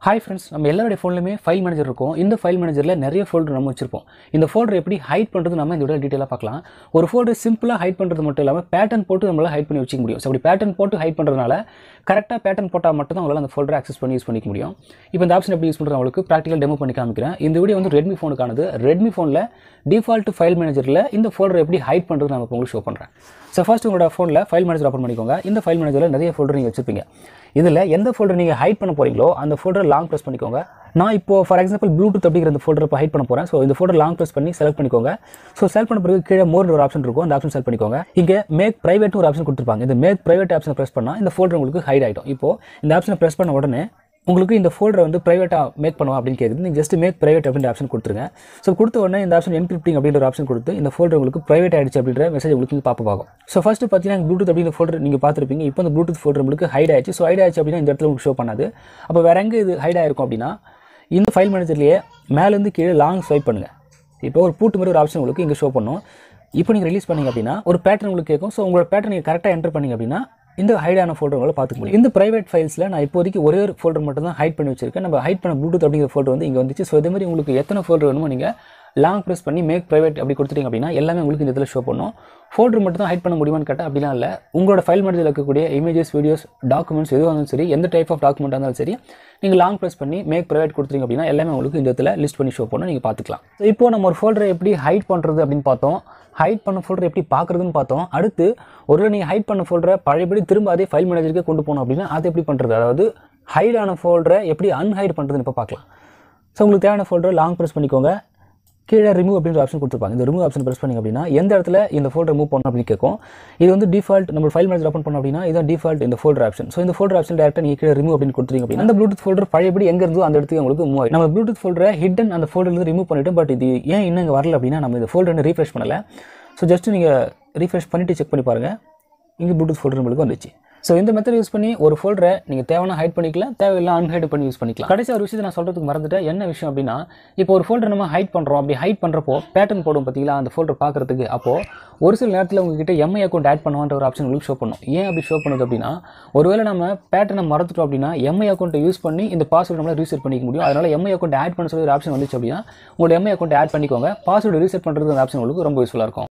hi friends நம்ம எல்லாருடைய ஃபோன்லையுமே file manager இருக்கும் இந்த ஃபைல் மேனேஜரில் நிறைய ஃபோல்டர் நம்ம வச்சிருப்போம் இந்த ஃபோல்டர் எப்படி ஹைட் பண்ணுறது நம்ம இந்த விட டீட்டெயிலாக பார்க்கலாம் ஒரு ஃபோல்டர் சிம்பிளாக ஹைட் பண்ணுறது மட்டும் இல்லாமல் பேட்டர்ன் போட்டு நம்மளால் ஹைட் பண்ணி வச்சிக்க முடியும் ஸோ அப்படி பேட்டர்ன் போட்டு ஹைட் பண்ணுறதுனால கரெக்டாக பேட்டர்ன் போட்டால் மட்டும் தான் உங்களால் அந்த ஃபோல்டர் ஆக்சஸ் பண்ணி யூஸ் பண்ணிக்க முடியும் இப்போ இந்த ஆப்ஷன் எப்படி யூஸ் பண்ணுறது உங்களுக்கு ப்ராக்டிக்கல் டெமோ பண்ணி காமிக்கிறேன் இந்த வீடியோ வந்து ரெட்மி ஃபோனுக்கானது ரெட்மி ஃபோனில் டிஃபால்ட் ஃபைல் மேனேஜரில் இந்த ஃபோல்டர் எப்படி ஹைட் பண்ணுறது நான் இப்போ உங்களுக்கு ஷோ பண்ணுறேன் ஸோ ஃபர்ஸ்ட் உங்களோட ஃபோனில் ஃபைல் மேனேஜர் ஓப்பன் பண்ணிக்கோங்க இந்த ஃபைல் மேனேஜரில் நிறைய ஃபோல்டர் நீங்கள் வச்சிருப்பீங்க இதில் எந்த ஃபோல்டர் நீங்கள் ஹைட் பண்ண போறீங்களோ அந்த ஃபோல்டர் லாங் ப்ரெஸ் பண்ணிக்கோங்க நான் இப்போ ஃபார் எக்ஸாம்பிள் ப்ளூடூத் அப்படிங்கிற இந்த ஃபோல்டர் இப்போ ஹைட் பண்ண போகிறேன் ஸோ இந்த ஃபோல்டர் லாங் ப்ரெஸ் பண்ணி செலக்ட் பண்ணிக்கோங்க ஸோ செலக்ட் பண்ண பிறகு கீழே மோர் ஒரு ஆப்ஷன் இருக்கும் அந்த ஆப்ஷன் செலக்ட் பண்ணிக்கோங்க இங்கே மேக் ப்ரைவேட்னு ஒரு ஆப்ஷன் கொடுத்துருப்பாங்க இந்த மேக் ப்ரைவேட் ஆப்ஷனை ப்ரெஸ் பண்ணால் இந்த ஃபோல்டர் உங்களுக்கு ஹைட் ஆகிடும் இப்போ இந்த ஆப்ஷனை ப்ரெஸ் பண்ண உடனே உங்களுக்கு இந்த ஃபோல்டரை வந்து ப்ரைவேட்டாக மேக் பண்ணுவா அப்படின்னு கேட்குது நீங்கள் ஜஸ்ட் மேக் ப்ரைவேட் அப்படின்ற ஆப்ஷன் கொடுத்துருங்க ஸோ கொடுத்த உடனே இந்த ஆப்ஷன் என்கிரிப்டிங் அப்படின்ற ஒரு ஆப்ஷன் கொடுத்து இந்த ஃபோல்டர் உங்களுக்கு ப்ரைவேட் ஆயிடுச்சு அப்படின்ற மெசேஜ் உங்களுக்கு இங்கே பாப்ப ஆகும் ஸோ ஃபஸ்ட்டு பார்த்தீங்கன்னா ப்ளூடூத் அப்படிங்கிற ஃபோல்டர் நீங்கள் பார்த்துருப்பீங்க இப்போ இந்த ப்ளூடூத் ஃபோல்டர் உங்களுக்கு ஹைட் ஆயிடுச்சு ஸோ ஹைட் ஆயிடுச்சு அப்படின்னா இந்த இடத்துல உங்களுக்கு ஷோ பண்ணாது அப்போ வேற எங்கே இது ஹைட் ஆயிருக்கும் அப்படின்னா இந்த ஃபைல் மேனேஜர்லேயே மேலேருந்து கீழே லாங் ஸ்வைப் பண்ணுங்கள் இப்போ ஒரு பூட்டு மாதிரி ஒரு ஆப்ஷன் உங்களுக்கு இங்கே ஷோ பண்ணும் இப்போ நீங்கள் ரிலீஸ் பண்ணீங்க அப்படின்னா ஒரு பேட்டர்ன் உங்களுக்கு கேட்கும் ஸோ உங்களோட பேட்டர்ன் நீங்கள் கரெக்டாக என்டர் பண்ணீங்க அப்படின்னா இந்த ஹைடான ஃபோல்டர் உங்களால் பார்த்துக்க முடியும் இந்த பிரைவேட் ஃபைல்ஸில் நான் இப்போதைக்கு ஒரே ஒரு ஃபோல்டர் மட்டும் தான் ஹைட் பண்ணி வச்சிருக்கேன் நம்ம ஹைட் பண்ண ப்ளூடூத் அப்படிங்கிற ஃபோல்டர் வந்து இங்கே வந்துச்சு ஸோ இதே மாதிரி உங்களுக்கு எத்தனை ஃபோல்டர் வேணுமோ நீங்கள் லாங் ப்ரெஸ் பண்ணி மேக் ப்ரைவேட் அப்படி கொடுத்துட்டீங்க அப்படின்னா எல்லாமே உங்களுக்கு இந்த இதில் ஷோ பண்ணும் ஃபோல்டர் மட்டும் தான் ஹைட் பண்ண முடியுமான்னு கேட்டால் அப்படிலாம் இல்லை உங்களோட ஃபைல் மேனேஜரில் இருக்கக்கூடிய இமேஜஸ் வீடியோஸ் டாக்குமெண்ட்ஸ் எதுவாக இருந்தாலும் சரி எந்த டைப் ஆஃப் டாக்குமெண்ட்டாக இருந்தாலும் சரி நீங்கள் லாங் ப்ரெஸ் பண்ணி மேக் ப்ரைவேட் கொடுத்துருங்க அப்படின்னா எல்லாமே உங்களுக்கு இந்த இடத்துல லிஸ்ட் பண்ணி ஷோ பண்ணணும் நீங்கள் பார்த்துக்கலாம் ஸோ இப்போ நம்ம ஒரு ஃபோல்டரை எப்படி ஹைட் பண்ணுறது அப்படின்னு பார்த்தோம் ஹைட் பண்ண ஃபோல்டர் எப்படி பார்க்குறதுன்னு பார்த்தோம் அடுத்து ஒரு நீங்கள் ஹைட் பண்ண ஃபோல்டரை பழையபடி திரும்ப அதே ஃபைல் மேனேஜருக்கே கொண்டு போகணும் அப்படின்னா அதை எப்படி பண்ணுறது அதாவது ஹைட் ஆன ஃபோல்டரை எப்படி அன்ஹைட் பண்ணுறதுன்னு இப்போ பார்க்கலாம் ஸோ உங்களுக்கு தேவையான ஃபோல்டர் லாங் ப்ரெஸ் பண்ணிக்கோங்க கீழே ரிமூவ் அப்படின்ற ஆப்ஷன் கொடுத்துருப்பாங்க இந்த ரிமூவ் ஆப்ஷன் ப்ரெஸ் பண்ணிங்க அப்படின்னா எந்த இடத்துல இந்த ஃபோல்டர் மூவ் பண்ணணும் அப்படின்னு கேட்கும் இது வந்து டிஃபால்ட் நம்ம ஃபைல் மேனேஜர் ஓப்பன் பண்ணோம் அப்படின்னா இதான் டிஃபால்ட் இந்த ஃபோல்டர் ஆப்ஷன் ஸோ இந்த ஃபோல்டர் ஆப்ஷன் டேரக்டாக நீங்கள் கீழே ரிமூவ் அப்படின்னு கொடுத்துருங்க அப்படின்னா அந்த ப்ளூடூத் ஃபோல்டர் பழையபடி எங்கே இருந்தோ அந்த இடத்துக்கு உங்களுக்கு மூவ் ஆகும் நம்ம ப்ளூடூத் ஃபோல்டரை ஹிடன் அந்த ஃபோல்டர்லேருந்து ரிமூவ் பண்ணிட்டோம் பட் இது ஏன் இன்னும் இங்கே வரல அப்படின்னா நம்ம இந்த ஃபோல்டர் ரீஃப்ரெஷ் பண்ணலை ஸோ ஜஸ்ட் நீங்கள் ரீஃப்ரெஷ் பண்ணிவிட்டு செக் பண்ணி பாருங்கள் இங்கே ப்ளூடூத் ஃபோல்டர் உங்களுக்கு வந்துச்சு ஸோ இந்த மெத்தட் யூஸ் பண்ணி ஒரு ஃபோல்டரை நீங்கள் தேவையான ஹைட் பண்ணிக்கலாம் தேவையில்லை அன்ஹைட் பண்ணி யூஸ் பண்ணிக்கலாம் கடைசி ஒரு விஷயத்தை நான் சொல்கிறதுக்கு மறந்துட்டேன் என்ன விஷயம் அப்படின்னா இப்போ ஒரு ஃபோல்டர் நம்ம ஹைட் பண்ணுறோம் அப்படி ஹைட் பண்ணுறப்போ பேட்டர்ன் போடும் பார்த்தீங்களா அந்த ஃபோல்டர் பார்க்குறதுக்கு அப்போது ஒரு சில நேரத்தில் உங்ககிட்ட எம்ஐ அக்கௌண்ட் ஆட் பண்ணுவான்ற ஒரு ஆப்ஷன் உங்களுக்கு ஷோ பண்ணும் ஏன் அப்படி ஷோ பண்ணுது அப்படின்னா ஒருவேளை நம்ம பேட்டர்னை மறந்துட்டோம் அப்படின்னா எம்ஐ அக்கௌண்ட்டை யூஸ் பண்ணி இந்த பாஸ்வேர்டு நம்மளால் ரீசெட் பண்ணிக்க முடியும் அதனால் எம்ஐ அக்கௌண்ட் ஆட் பண்ண சொல்லி ஒரு ஆப்ஷன் வந்துச்சு அப்படின்னா உங்களோட எம்ஐ அக்கௌண்ட் ஆட் பண்ணிக்கோங்க பாஸ்வேர்டு ரீசெட் பண்ணுறது அந்த ஆப்ஷன் உங்களுக்கு ரொம்ப யூஸ்ஃபுல்லாக இருக்கும்